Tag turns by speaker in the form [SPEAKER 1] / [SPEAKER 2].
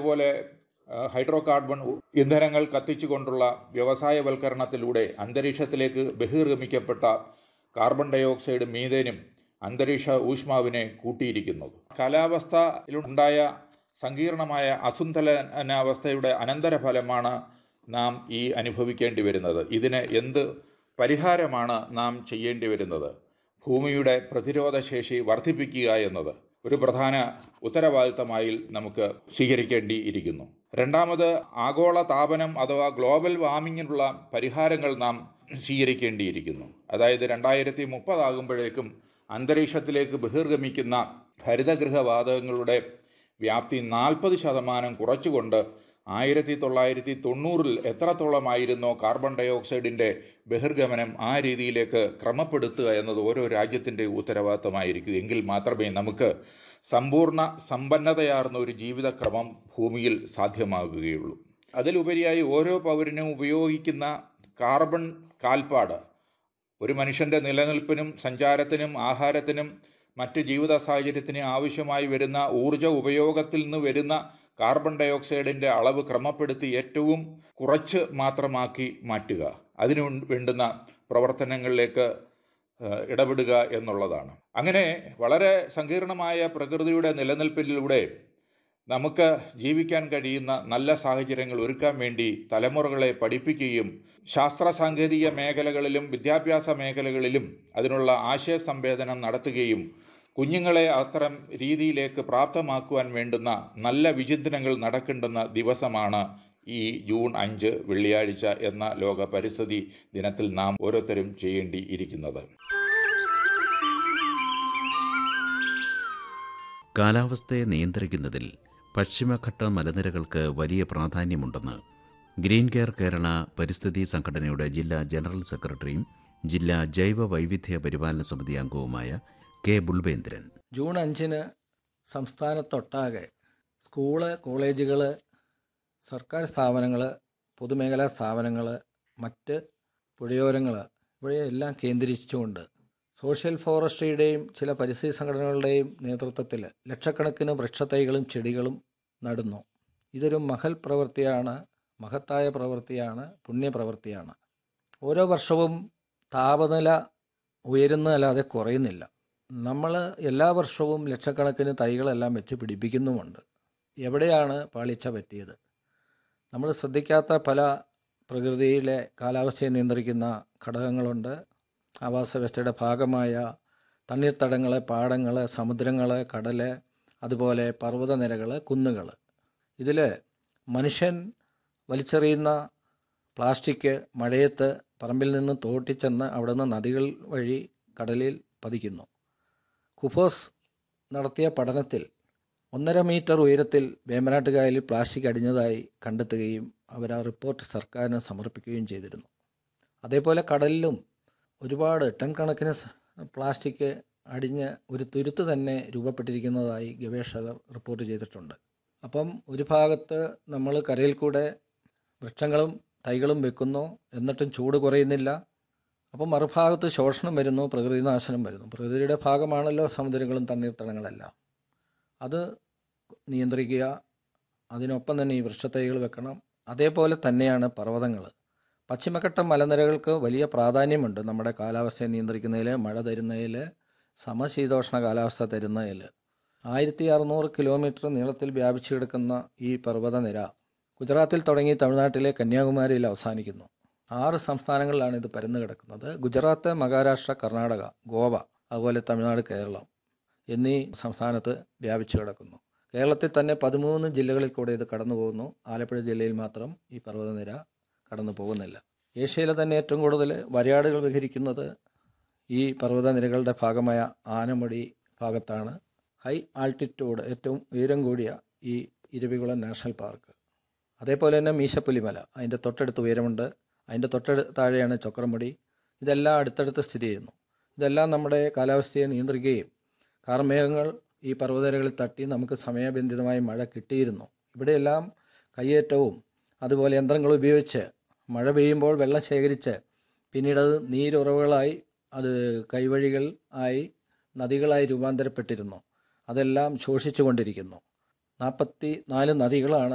[SPEAKER 1] അതേപോലെ hydro carbon ഇന്ധനങ്ങൾ കത്തിച്ചുകൊണ്ടുള്ള വ്യവസായവൽക്കരണത്തിലൂടെ അന്തരീക്ഷത്തിലേക്ക് ബഹിർഗമിക്കപ്പെട്ട കാർബൺ ഡയോക്സൈഡ് മീതേനും അന്തരീക്ഷ ഊഷ്മാവിനെ കൂട്ടിയിരിക്കുന്നത് കാലാവസ്ഥയിലുണ്ടായ സങ്കീർണമായ അസുന്ദരനാവസ്ഥയുടെ അനന്തരഫലമാണ് നാം ഈ അനുഭവിക്കേണ്ടി വരുന്നത് ഇതിന് എന്ത് പരിഹാരമാണ് നാം ചെയ്യേണ്ടി വരുന്നത് ഭൂമിയുടെ പ്രതിരോധശേഷി വർദ്ധിപ്പിക്കുക എന്നത് ഒരു പ്രധാന ഉത്തരവാദിത്തമായി നമുക്ക് സ്വീകരിക്കേണ്ടിയിരിക്കുന്നു രണ്ടാമത് ആഗോള താപനം അഥവാ ഗ്ലോബൽ വാർമിങ്ങിനുള്ള പരിഹാരങ്ങൾ നാം സ്വീകരിക്കേണ്ടിയിരിക്കുന്നു അതായത് രണ്ടായിരത്തി മുപ്പതാകുമ്പോഴേക്കും അന്തരീക്ഷത്തിലേക്ക് ബഹിർഗമിക്കുന്ന ഹരിതഗൃഹവാതകങ്ങളുടെ വ്യാപ്തി നാൽപ്പത് ശതമാനം കുറച്ചുകൊണ്ട് ആയിരത്തി തൊള്ളായിരത്തി തൊണ്ണൂറിൽ എത്രത്തോളമായിരുന്നോ കാർബൺ ഡയോക്സൈഡിൻ്റെ ബഹിർഗമനം ആ രീതിയിലേക്ക് ക്രമപ്പെടുത്തുക എന്നത് ഓരോ രാജ്യത്തിൻ്റെ ഉത്തരവാദിത്തമായിരിക്കും എങ്കിൽ മാത്രമേ നമുക്ക് സമ്പൂർണ്ണ സമ്പന്നതയാർന്ന ഒരു ജീവിതക്രമം ഭൂമിയിൽ സാധ്യമാകുകയുള്ളൂ അതിലുപരിയായി ഓരോ പൗരനും ഉപയോഗിക്കുന്ന കാർബൺ കാൽപ്പാട് ഒരു മനുഷ്യൻ്റെ നിലനിൽപ്പിനും സഞ്ചാരത്തിനും ആഹാരത്തിനും മറ്റ് ജീവിത സാഹചര്യത്തിന് ആവശ്യമായി വരുന്ന ഊർജ ഉപയോഗത്തിൽ നിന്ന് വരുന്ന കാർബൺ ഡയോക്സൈഡിൻ്റെ അളവ് ക്രമപ്പെടുത്തി ഏറ്റവും കുറച്ച് മാത്രമാക്കി മാറ്റുക അതിനു വേണ്ടുന്ന പ്രവർത്തനങ്ങളിലേക്ക് ഇടപെടുക എന്നുള്ളതാണ് അങ്ങനെ വളരെ സങ്കീർണമായ പ്രകൃതിയുടെ നിലനിൽപ്പിലൂടെ നമുക്ക് ജീവിക്കാൻ കഴിയുന്ന നല്ല സാഹചര്യങ്ങൾ ഒരുക്കാൻ വേണ്ടി തലമുറകളെ പഠിപ്പിക്കുകയും ശാസ്ത്ര സാങ്കേതിക മേഖലകളിലും വിദ്യാഭ്യാസ മേഖലകളിലും അതിനുള്ള ആശയ സംവേദനം നടത്തുകയും കുഞ്ഞുങ്ങളെ അത്തരം രീതിയിലേക്ക് പ്രാപ്തമാക്കുവാൻ വേണ്ടുന്ന നല്ല വിചിന്തനങ്ങൾ നടക്കേണ്ടുന്ന ദിവസമാണ് ഈ ജൂൺ അഞ്ച് വെള്ളിയാഴ്ച എന്ന ലോക പരിസ്ഥിതി ദിനത്തിൽ നാം ഓരോരുത്തരും ചെയ്യേണ്ടിയിരിക്കുന്നത്
[SPEAKER 2] കാലാവസ്ഥയെ നിയന്ത്രിക്കുന്നതിൽ പശ്ചിമഘട്ട മലനിരകൾക്ക് വലിയ പ്രാധാന്യമുണ്ടെന്ന് ഗ്രീൻ കെയർ കേരള പരിസ്ഥിതി സംഘടനയുടെ ജില്ലാ ജനറൽ സെക്രട്ടറിയും ജില്ലാ ജൈവ വൈവിധ്യ പരിപാലന സമിതി അംഗവുമായ കെ ബുൾബേന്ദ്രൻ
[SPEAKER 3] ജൂൺ അഞ്ചിന് സംസ്ഥാനത്തൊട്ടാകെ സ്കൂള് കോളേജുകൾ സർക്കാർ സ്ഥാപനങ്ങൾ പൊതുമേഖലാ സ്ഥാപനങ്ങൾ മറ്റ് പുഴയോരങ്ങൾ ഇവയെല്ലാം കേന്ദ്രീകരിച്ചുകൊണ്ട് സോഷ്യൽ ഫോറസ്ട്രിയുടെയും ചില പരിസ്ഥിതി സംഘടനകളുടെയും നേതൃത്വത്തിൽ ലക്ഷക്കണക്കിന് വൃക്ഷത്തൈകളും ചെടികളും നടുന്നു ഇതൊരു മഹൽ പ്രവൃത്തിയാണ് മഹത്തായ പ്രവൃത്തിയാണ് പുണ്യപ്രവൃത്തിയാണ് ഓരോ വർഷവും താപനില ഉയരുന്നതല്ലാതെ കുറയുന്നില്ല നമ്മൾ എല്ലാ വർഷവും ലക്ഷക്കണക്കിന് തൈകളെല്ലാം വെച്ച് പിടിപ്പിക്കുന്നുമുണ്ട് എവിടെയാണ് പാളിച്ച പറ്റിയത് നമ്മൾ ശ്രദ്ധിക്കാത്ത പല പ്രകൃതിയിലെ കാലാവസ്ഥയെ നിയന്ത്രിക്കുന്ന ഘടകങ്ങളുണ്ട് ആവാസ വ്യവസ്ഥയുടെ ഭാഗമായ തണ്ണീർത്തടങ്ങൾ പാടങ്ങൾ സമുദ്രങ്ങൾ കടൽ അതുപോലെ പർവ്വതനിരകൾ കുന്നുകൾ ഇതിൽ മനുഷ്യൻ വലിച്ചെറിയുന്ന പ്ലാസ്റ്റിക് മഴയത്ത് പറമ്പിൽ നിന്ന് തോട്ടിച്ചെന്ന് അവിടെ നിന്ന് നദികൾ വഴി കടലിൽ പതിക്കുന്നു കുഫോസ് നടത്തിയ പഠനത്തിൽ ഒന്നര മീറ്റർ ഉയരത്തിൽ വേമ്പനാട്ടുകായലിൽ പ്ലാസ്റ്റിക് അടിഞ്ഞതായി കണ്ടെത്തുകയും അവർ ആ റിപ്പോർട്ട് സർക്കാരിന് സമർപ്പിക്കുകയും ചെയ്തിരുന്നു അതേപോലെ കടലിലും ഒരുപാട് ടൺ കണക്കിന് പ്ലാസ്റ്റിക് അടിഞ്ഞ് ഒരു തുരുത്ത് തന്നെ രൂപപ്പെട്ടിരിക്കുന്നതായി ഗവേഷകർ റിപ്പോർട്ട് ചെയ്തിട്ടുണ്ട് അപ്പം ഒരു ഭാഗത്ത് നമ്മൾ കരയിൽ കൂടെ വൃക്ഷങ്ങളും തൈകളും വെക്കുന്നു എന്നിട്ടും ചൂട് കുറയുന്നില്ല അപ്പം മറുഭാഗത്ത് ശോഷണം വരുന്നു പ്രകൃതി നാശനം വരുന്നു പ്രകൃതിയുടെ ഭാഗമാണല്ലോ സമുദ്രങ്ങളും തണ്ണീർത്തടങ്ങളെല്ലാം അത് നിയന്ത്രിക്കുക അതിനൊപ്പം തന്നെ ഈ വൃക്ഷത്തൈകൾ വെക്കണം അതേപോലെ തന്നെയാണ് പർവ്വതങ്ങൾ പശ്ചിമഘട്ട മലനിരകൾക്ക് വലിയ പ്രാധാന്യമുണ്ട് നമ്മുടെ കാലാവസ്ഥയെ നിയന്ത്രിക്കുന്നതിൽ മഴ തരുന്നതിൽ സമശീതോഷ്ണ കാലാവസ്ഥ തരുന്നതിൽ ആയിരത്തി അറുന്നൂറ് കിലോമീറ്റർ നീളത്തിൽ വ്യാപിച്ചു കിടക്കുന്ന ഈ പർവ്വതനിര ഗുജറാത്തിൽ തുടങ്ങി തമിഴ്നാട്ടിലെ കന്യാകുമാരിയിൽ അവസാനിക്കുന്നു ആറ് സംസ്ഥാനങ്ങളിലാണ് ഇത് പരന്നു കിടക്കുന്നത് ഗുജറാത്ത് മഹാരാഷ്ട്ര കർണാടക ഗോവ അതുപോലെ തമിഴ്നാട് കേരളം എന്നീ സംസ്ഥാനത്ത് വ്യാപിച്ചു കിടക്കുന്നു കേരളത്തിൽ തന്നെ പതിമൂന്ന് ജില്ലകളിൽ കൂടെ ഇത് കടന്നു പോകുന്നു ആലപ്പുഴ ജില്ലയിൽ മാത്രം ഈ പർവ്വതനിര കടന്നു പോകുന്നില്ല ഏഷ്യയിലെ തന്നെ ഏറ്റവും കൂടുതൽ വരയാടുകൾ വിഹരിക്കുന്നത് ഈ പർവ്വതനിരകളുടെ ഭാഗമായ ആനമുടി ഭാഗത്താണ് ഹൈ ആൾട്ടിറ്റ്യൂഡ് ഏറ്റവും ഉയരം കൂടിയ ഈ ഇരവികുളം നാഷണൽ പാർക്ക് അതേപോലെ തന്നെ മീശപ്പുലിമല അതിൻ്റെ തൊട്ടടുത്ത് ഉയരമുണ്ട് അതിൻ്റെ തൊട്ടടു താഴെയാണ് ചക്രമുടി ഇതെല്ലാം അടുത്തടുത്ത് സ്ഥിതി ചെയ്യുന്നു ഇതെല്ലാം നമ്മുടെ കാലാവസ്ഥയെ നിയന്ത്രിക്കുകയും കാർമേഘങ്ങൾ ഈ പർവ്വതനിരകളിൽ തട്ടി നമുക്ക് സമയബന്ധിതമായി മഴ കിട്ടിയിരുന്നു ഇവിടെയെല്ലാം കയ്യേറ്റവും അതുപോലെ യന്ത്രങ്ങൾ ഉപയോഗിച്ച് മഴ പെയ്യുമ്പോൾ വെള്ളം ശേഖരിച്ച് പിന്നീട് അത് നീരുറവുകളായി അത് കൈവഴികൾ ആയി നദികളായി രൂപാന്തരപ്പെട്ടിരുന്നു അതെല്ലാം ശോഷിച്ചു കൊണ്ടിരിക്കുന്നു നാൽപ്പത്തി നാല് നദികളാണ്